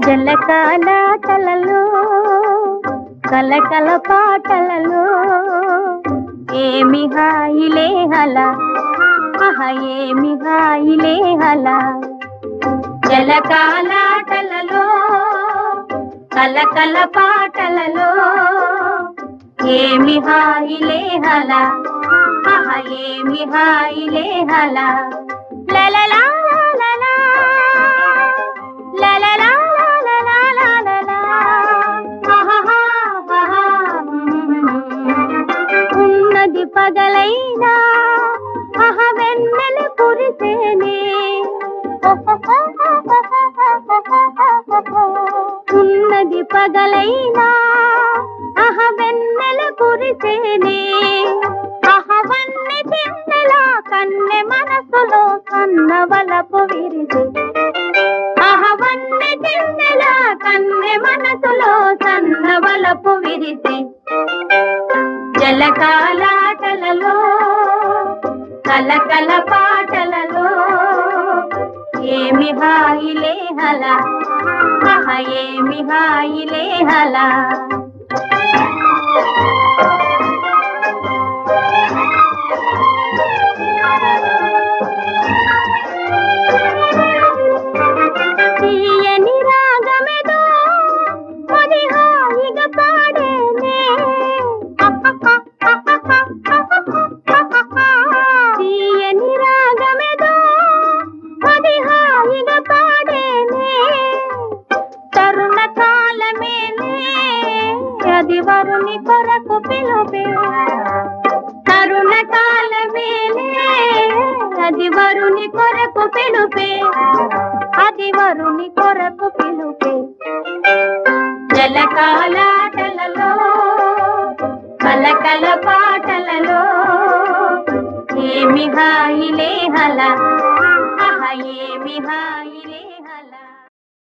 జలకాలాటలలో కలకల పాటలలో ఏమి హాయిలే హల ఆహ ఏమి హాయిలే హల జలకాలాటలలో కలకల పాటలలో ఏమి హాయిలే హల ఆహ ఏమి హాయిలే హల లలలా లలలా లలలా లలలా లలలా ఆహాహా ఆహా. ఉన్నది పగలైనా అహ వెన్నెల కురిసేనే ఉన్నది పగలైనా అహ వెన్నెల కురిసేనే అహ వన్నె చిన్నెల కన్నె మనసులో కన్నవలపు విరిసే అహ వన్నె చిన్నెల కన్నె మనసులో సన్నవలపు విరిసే జలకాలాటలలో కలకల పాటలలో ఏమి హాయిలే హల ఆహ ఏమి హాయిలే హల తీయని రాగమెదో అది హాయిగా పాడేనే తీయని రాగమెదో అది హాయిగా పాడేనే తరుణ కాలమేలే అది వరుని కొరకు పిలుపే తరుణ కాలమేలే అది వరుని కొరకు పిలుపే అది వరుని కొరకు పిలుపే జలకాలాటలలో కలకల పాటలలో ఏమి హాయిలే హల ఆహ ఏమి హాయి